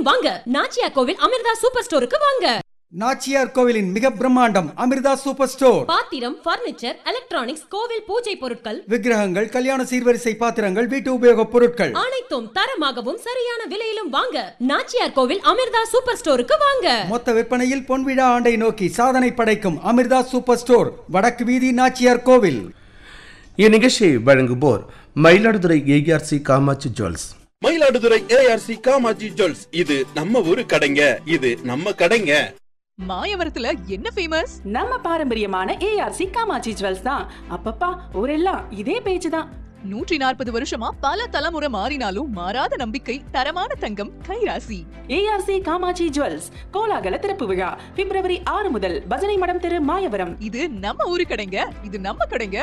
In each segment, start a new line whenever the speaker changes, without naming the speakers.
விலையிலும் வாங்க நாச்சியா கோவில் அமிர்தா சூப்பர் ஸ்டோருக்கு வாங்க
நாச்சியார் கோவிலின் மிக பிரம்மாண்டம் அமிர்தா சூப்பர் ஸ்டோர்
பாத்திரம் பர்னிச்சர் எலக்ட்ரானிக்ஸ் கோவில் பூஜை பொருட்கள்
விக்கிரகங்கள் கல்யாண சீர்வரிசை பாத்திரங்கள் வீட்டு உபயோகப் பொருட்கள்
அனைத்தும் தரமாகவும் சரியான விலையிலும் வாங்க நாச்சியார் கோவில் அமிர்தா சூப்பர் ஸ்டோருக்கு வாங்க
மொத்த விற்பனையில் பொன்விழா ஆண்டை நோக்கி சாதனை படைக்கும் அமிர்தா சூப்பர் ஸ்டோர் வடக்கு வீதி நாச்சியார் கோவில்
இந்நிகழ்ச்சியை வழங்குவோர் Mayiladuthurai ARC Kamakshi jewels
Mayiladuthurai ARC Kamaji jewels இது நம்ம ஊரு கடைங்க இது நம்ம கடைங்க
மாயவரத்துல என்ன ஃபேமஸ்
நம்ம பாரம்பரியமான ஏஆர்சி காமாட்சி ஜுவல்ஸ் தான் அப்பப்பா ஊரெல்லாம் இதே பேச்சு தான்
நூற்றி நாற்பது வருஷமா பல தலைமுறை மாறினாலும் மாறாத நம்பிக்கை தரமான தங்கம் கைராசி
ஏஆர்சி காமாட்சி ஜுவல்ஸ் கோலாகல திறப்பு விழா பிப்ரவரி ஆறு முதல் பஜனை மடம் தெரு மாயவரம்
இது நம்ம ஊரு கடைங்க இது நம்ம கடைங்க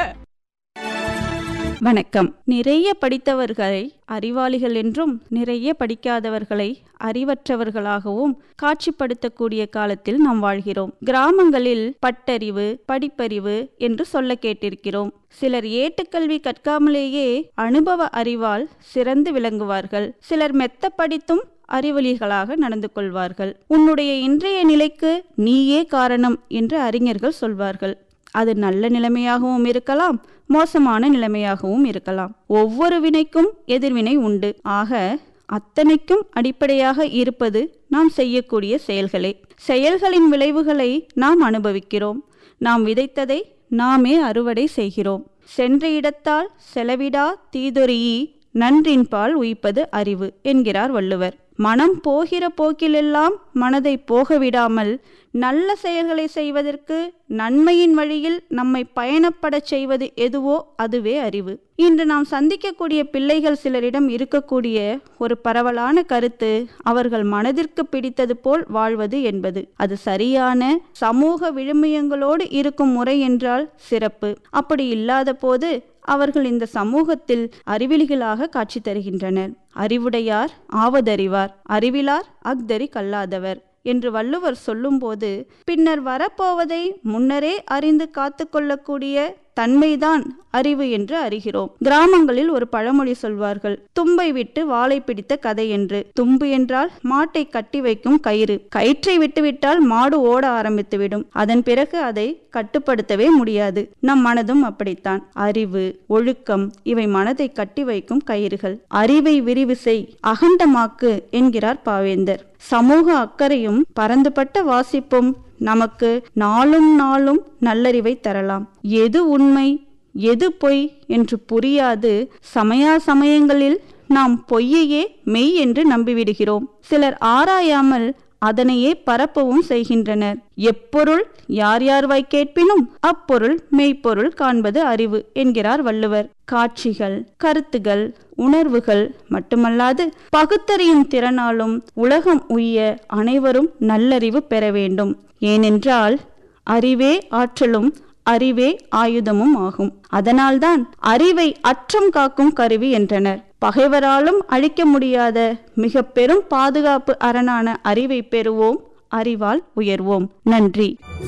வணக்கம் நிறைய படித்தவர்களை அறிவாளிகள் என்றும் நிறைய படிக்காதவர்களை அறிவற்றவர்களாகவும் காட்சிப்படுத்தக்கூடிய காலத்தில் நாம் வாழ்கிறோம் கிராமங்களில் பட்டறிவு படிப்பறிவு என்று சொல்ல கேட்டிருக்கிறோம் சிலர் ஏட்டுக்கல்வி கற்காமலேயே அனுபவ அறிவால் சிறந்து விளங்குவார்கள் சிலர் மெத்த படித்தும் அறிவொளிகளாக நடந்து கொள்வார்கள் உன்னுடைய இன்றைய நிலைக்கு நீயே காரணம் என்று அறிஞர்கள் சொல்வார்கள் அது நல்ல நிலைமையாகவும் இருக்கலாம் மோசமான நிலைமையாகவும் இருக்கலாம் ஒவ்வொரு வினைக்கும் எதிர்வினை உண்டு ஆக அத்தனைக்கும் அடிப்படையாக இருப்பது நாம் செய்யக்கூடிய செயல்களே செயல்களின் விளைவுகளை நாம் அனுபவிக்கிறோம் நாம் விதைத்ததை நாமே அறுவடை செய்கிறோம் சென்ற இடத்தால் செலவிடா தீதொரியி நன்றின்பால் உயிப்பது அறிவு என்கிறார் வள்ளுவர் மனம் போகிற போக்கிலெல்லாம் மனதை போக விடாமல் நல்ல செயல்களை செய்வதற்கு நன்மையின் வழியில் நம்மை பயணப்படச் செய்வது எதுவோ அதுவே அறிவு இன்று நாம் சந்திக்கக்கூடிய பிள்ளைகள் சிலரிடம் இருக்கக்கூடிய ஒரு பரவலான கருத்து அவர்கள் மனதிற்கு பிடித்தது போல் வாழ்வது என்பது அது சரியான சமூக விழுமியங்களோடு இருக்கும் முறை என்றால் சிறப்பு அப்படி இல்லாத போது அவர்கள் இந்த சமூகத்தில் அறிவிலிகளாக காட்சி தருகின்றனர் அறிவுடையார் ஆவதறிவார் அறிவிலார் அக்தரி கல்லாதவர் என்று வள்ளுவர் சொல்லும்போது பின்னர் வரப்போவதை முன்னரே அறிந்து காத்து கொள்ளக்கூடிய தன்மைதான் அறிவு என்று அறிகிறோம் கிராமங்களில் ஒரு பழமொழி சொல்வார்கள் தும்பை விட்டு வாளை பிடித்த கதை என்று தும்பு என்றால் மாட்டை கட்டி வைக்கும் கயிறு கயிற்றை விட்டுவிட்டால் மாடு ஓட ஆரம்பித்துவிடும் அதன் பிறகு அதை கட்டுப்படுத்தவே முடியாது நம் மனதும் அப்படித்தான் அறிவு ஒழுக்கம் இவை மனதை கட்டி வைக்கும் கயிறுகள் அறிவை விரிவு செய் அகண்டமாக்கு என்கிறார் பாவேந்தர் சமூக அக்கறையும் பரந்துபட்ட வாசிப்பும் நமக்கு நாளும் நாளும் நல்லறிவை தரலாம் எது உண்மை எது பொய் என்று புரியாது சமயா சமயங்களில் நாம் பொய்யையே மெய் என்று நம்பிவிடுகிறோம் சிலர் ஆராயாமல் அதனையே பரப்பவும் செய்கின்றனர் எப்பொருள் யார் யார் வாய் கேட்பினும் அப்பொருள் மெய்ப்பொருள் காண்பது அறிவு என்கிறார் வள்ளுவர் காட்சிகள் கருத்துகள் உணர்வுகள் மட்டுமல்லாது பகுத்தறியும் திறனாலும் உலகம் உய்ய அனைவரும் நல்லறிவு பெற வேண்டும் ஏனென்றால் அறிவே ஆற்றலும் அறிவே ஆயுதமும் ஆகும் அதனால்தான் அறிவை அற்றம் காக்கும் கருவி என்றனர் பகைவராலும் அழிக்க முடியாத மிக பெரும் பாதுகாப்பு அரணான அறிவை பெறுவோம் அறிவால் உயர்வோம் நன்றி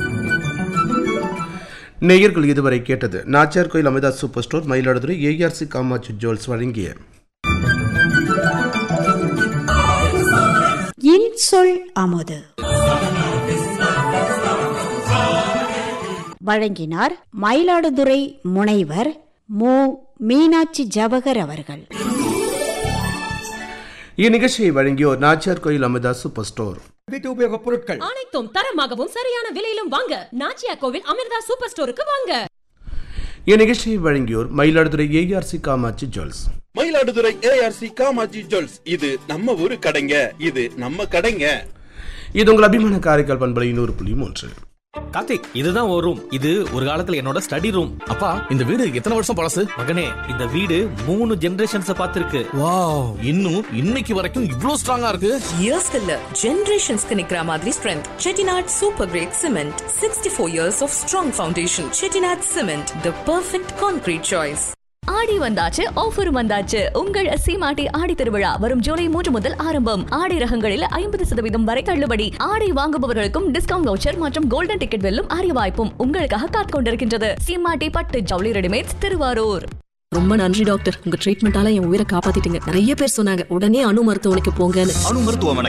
நேயர்கள் இதுவரை கேட்டது Nachiyar Koil Amrita super store Mayiladuthurai ARC Kamakshi jewels வழங்கிய
இன்சொல் அமுது வழங்கினார் மயிலாடுதுறை முனைவர் மு மீனாட்சி ஜவகர் அவர்கள்
இந்நிகழ்ச்சியை வழங்கியோர் நாச்சியார் கோயில் அமிர்தா சூப்பர் ஸ்டோர்
வீட்டு உபயோகப் பொருட்கள்
அனைத்தும் தரமாகவும் சரியான விலையிலும் வாங்க நாச்சியா கோவில் அமிர்தா சூப்பர் ஸ்டோருக்கு வாங்க
இந்நிகழ்ச்சியை வழங்கியோர் Mayiladuthurai ARC Kamakshi jewels
Mayiladuthurai ARC Kamaji jewels இது நம்ம ஊரு கடைங்க இது நம்ம கடைங்க
இது உங்கள் அபிமான காரைக்கால் பண்பலை நூறு புள்ளி மூன்று
கார்த்திக் இதுதான் ஒரு ரூம் இது ஒரு காலத்துல என்னோட ஸ்டடி ரூம் அப்பா இந்த வீடு எத்தனை வருஷம் பழசு மகனே இந்த வீடு மூணு ஜெனரேஷன்ஸ் பார்த்திருக்கு வாவ் இன்னும் இன்னைக்கு வரைக்கும் இவ்ளோ ஸ்ட்ராங்கா இருக்கு
இயர்ஸ்க்கு இல்ல ஜெனரேஷன்ஸ்க்கு நிக்கிற மாதிரி strength Chettinad super grade cement sixty four years of strong foundation Chettinad cement the perfect concrete choice
Aadi வந்தாச்சு ஆஃபர் வந்தாச்சு உங்கள் சீமாட்டி ஆடி திருவிழா வரும் ஜூலை மூன்று முதல் ஆரம்பம் ஆடை ரகங்களில் ஐம்பது சதவீதம் வரை தள்ளுபடி ஆடை வாங்குபவர்களுக்கும் டிஸ்கவுண்ட் வவுச்சர் மற்றும் கோல்டன் டிக்கெட் வெல்லும் அரிய வாய்ப்பும் உங்களுக்காக காத்துக் கொண்டிருக்கின்றது சீமாட்டி பட்டு ஜவுளி ரெடிமேட்ஸ் திருவாரூர்
ரொம்ப நன்றி டாக்டர் உங்க ட்ரீட்மெண்டால என் உயிரை காப்பாத்திட்டீங்க நிறைய பேர் சொன்னாங்க உடனே அணு மருத்துவமனைக்கு போங்கன்னு
அணு மருத்துவமனை